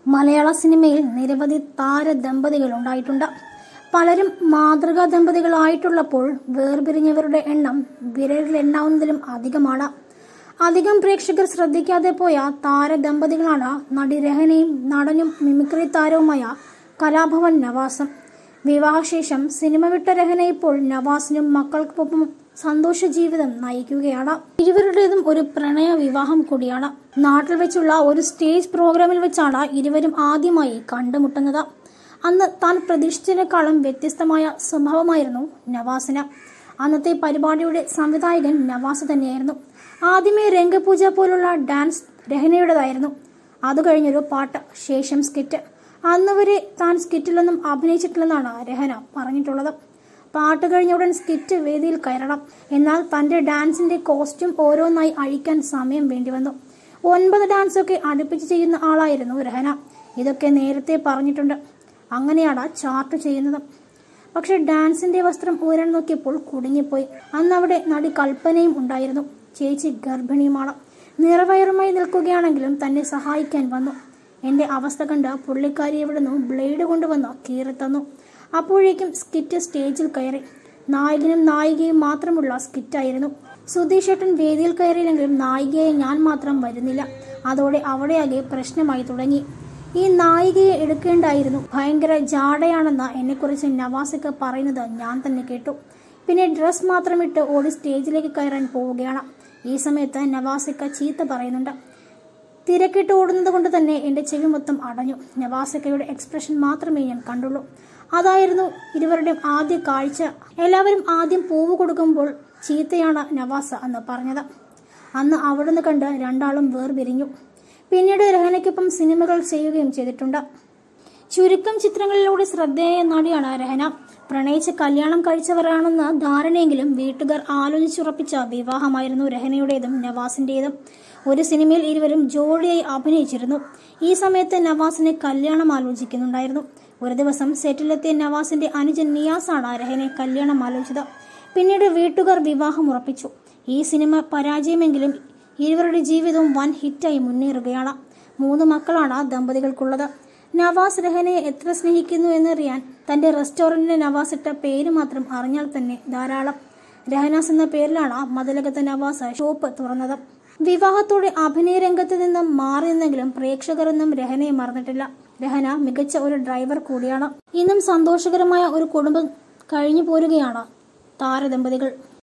മലയാള സിനിമയിൽ നിരവധി താര ദമ്പതികൾ ഉണ്ടായിട്ടുണ്ട് പലരും മാതൃകാ ദമ്പതികളായിട്ടുള്ളപ്പോൾ വേർപിരിഞ്ഞവരുടെ എണ്ണം വിരലിലെണ്ണാവുന്നതിലും അധികമാണ് അധികം പ്രേക്ഷകർ ശ്രദ്ധിക്കാതെ പോയ താര ദമ്പതികളാണ് നടി രഹനയും നടനും മിമിക്രി താരവുമായ കലാഭവൻ നവാസും വിവാഹശേഷം സിനിമ വിട്ട രഹന ഇപ്പോൾ നവാസിനും മക്കൾക്കൊപ്പം സന്തോഷ ജീവിതം നയിക്കുകയാണ് ഇരുവരുടേതും ഒരു പ്രണയ വിവാഹം കൂടിയാണ് നാട്ടിൽ വെച്ചുള്ള ഒരു സ്റ്റേജ് പ്രോഗ്രാമിൽ വെച്ചാണ് ഇരുവരും ആദ്യമായി കണ്ടുമുട്ടുന്നത് അന്ന് താൻ പ്രതീക്ഷിച്ചതിനേക്കാളും വ്യത്യസ്തമായ സ്വഭാവമായിരുന്നു നവാസിന് അന്നത്തെ പരിപാടിയുടെ സംവിധായകൻ നവാസ് തന്നെയായിരുന്നു ആദ്യമേ രംഗപൂജ പോലുള്ള ഡാൻസ് രഹനയുടേതായിരുന്നു അത് കഴിഞ്ഞൊരു പാട്ട് ശേഷം സ്കിറ്റ് അന്ന് വരെ താൻ സ്കിറ്റിലൊന്നും അഭിനയിച്ചിട്ടില്ലെന്നാണ് രഹന പറഞ്ഞിട്ടുള്ളത് പാട്ട് കഴിഞ്ഞ ഉടൻ സ്കിറ്റ് വേദിയിൽ കയറണം എന്നാൽ തന്റെ ഡാൻസിന്റെ കോസ്റ്റ്യൂം ഓരോന്നായി അഴിക്കാൻ സമയം വേണ്ടിവന്നു ഒൻപത് ഡാൻസൊക്കെ അടുപ്പിച്ച് ചെയ്യുന്ന ആളായിരുന്നു രഹന ഇതൊക്കെ നേരത്തെ പറഞ്ഞിട്ടുണ്ട് അങ്ങനെയാണ് ചാർട്ട് ചെയ്യുന്നത് പക്ഷെ ഡാൻസിന്റെ വസ്ത്രം ഊരാൻ നോക്കിയപ്പോൾ കുടുങ്ങിപ്പോയി അന്ന് അവിടെ നടി കൽപ്പനയും ഉണ്ടായിരുന്നു ചേച്ചി ഗർഭിണിയുമാണ് നിറവയറുമായി നിൽക്കുകയാണെങ്കിലും തന്നെ സഹായിക്കാൻ വന്നു എന്റെ അവസ്ഥ കണ്ട് പുള്ളിക്കാരി എവിടുന്നു ബ്ലേഡ് കൊണ്ടുവന്ന് കീറിത്തന്നു അപ്പോഴേക്കും സ്കിറ്റ് സ്റ്റേജിൽ കയറി നായകനും നായികയും മാത്രമുള്ള സ്കിറ്റായിരുന്നു സുധീഷ് ഏട്ടൻ വേദിയിൽ കയറിയില്ലെങ്കിലും നായികയെ ഞാൻ മാത്രം വരുന്നില്ല അതോടെ അവിടെയാകെ പ്രശ്നമായി തുടങ്ങി ഈ നായികയെ എടുക്കേണ്ടായിരുന്നു ഭയങ്കര ജാടയാണെന്ന് എന്നെക്കുറിച്ച് നവാസിക്ക് പറയുന്നത് ഞാൻ തന്നെ കേട്ടു പിന്നെ ഡ്രസ് മാത്രമിട്ട് ഓടി സ്റ്റേജിലേക്ക് കയറാൻ പോവുകയാണ് ഈ സമയത്ത് നവാസിക്ക ചീത്ത പറയുന്നുണ്ട് തിരക്കിട്ട് ഓടുന്നത് കൊണ്ട് തന്നെ എൻ്റെ ചെവി മൊത്തം അടഞ്ഞു നവാസിക്കയുടെ എക്സ്പ്രഷൻ മാത്രമേ ഞാൻ കണ്ടുള്ളൂ അതായിരുന്നു ഇരുവരുടെയും ആദ്യ കാഴ്ച എല്ലാവരും ആദ്യം പൂവ് കൊടുക്കുമ്പോൾ ചീത്തയാണ് നവാസ എന്ന് പറഞ്ഞത് അന്ന് അവിടുന്ന് കണ്ട് രണ്ടാളും വേർപിരിഞ്ഞു പിന്നീട് രഹനയ്ക്കൊപ്പം സിനിമകൾ ചെയ്യുകയും ചെയ്തിട്ടുണ്ട് ചുരുക്കം ചിത്രങ്ങളിലൂടെ ശ്രദ്ധേയ നടിയാണ് രഹന പ്രണയിച്ച് കല്യാണം കഴിച്ചവരാണെന്ന ധാരണയെങ്കിലും വീട്ടുകാർ ആലോചിച്ചുറപ്പിച്ച വിവാഹമായിരുന്നു രഹനയുടേതും നവാസിന്റേതും ഒരു സിനിമയിൽ ഇരുവരും ജോഡിയായി അഭിനയിച്ചിരുന്നു ഈ സമയത്ത് നവാസിനെ കല്യാണം ആലോചിക്കുന്നുണ്ടായിരുന്നു ഒരു ദിവസം സെറ്റിലെത്തിയ നവാസിന്റെ അനുജൻ നിയാസാണ് രഹനെ കല്യാണം ആലോചിച്ചത് പിന്നീട് വീട്ടുകാർ വിവാഹം ഉറപ്പിച്ചു ഈ സിനിമ പരാജയമെങ്കിലും ഇരുവരുടെ ജീവിതവും വൻ ഹിറ്റായി മുന്നേറുകയാണ് മൂന്ന് മക്കളാണ് ദമ്പതികൾക്കുള്ളത് നവാസ് രഹനയെ എത്ര സ്നേഹിക്കുന്നു എന്നറിയാൻ തന്റെ റെസ്റ്റോറന്റിന്റെ നവാസ് ഇട്ട പേര് മാത്രം അറിഞ്ഞാൽ തന്നെ ധാരാളം രഹനാസ് എന്ന പേരിലാണ് മതിലകത്ത് നവാസ് ഷോപ്പ് തുറന്നത് വിവാഹത്തോടെ അഭിനയ രംഗത്ത് നിന്നും മാറി നിന്നെങ്കിലും പ്രേക്ഷകരൊന്നും രഹനയെ മറന്നിട്ടില്ല രഹന മികച്ച ഒരു ഡ്രൈവർ കൂടിയാണ് ഇന്നും സന്തോഷകരമായ ഒരു കുടുംബം കഴിഞ്ഞു പോരുകയാണ് താരദമ്പതികൾ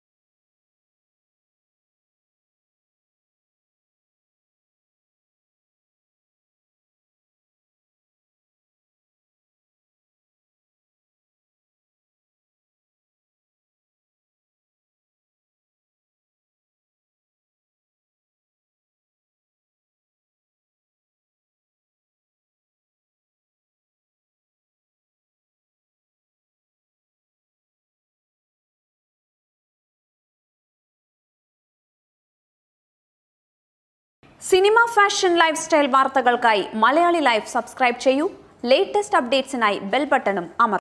സിനിമ ഫാഷൻ ലൈഫ് സ്റ്റൈൽ വാർത്തകൾക്കായി മലയാളി ലൈഫ് സബ്സ്ക്രൈബ് ചെയ്യൂ ലേറ്റസ്റ്റ് അപ്ഡേറ്റ്സിനായി ബെൽ ബട്ടണും അമർ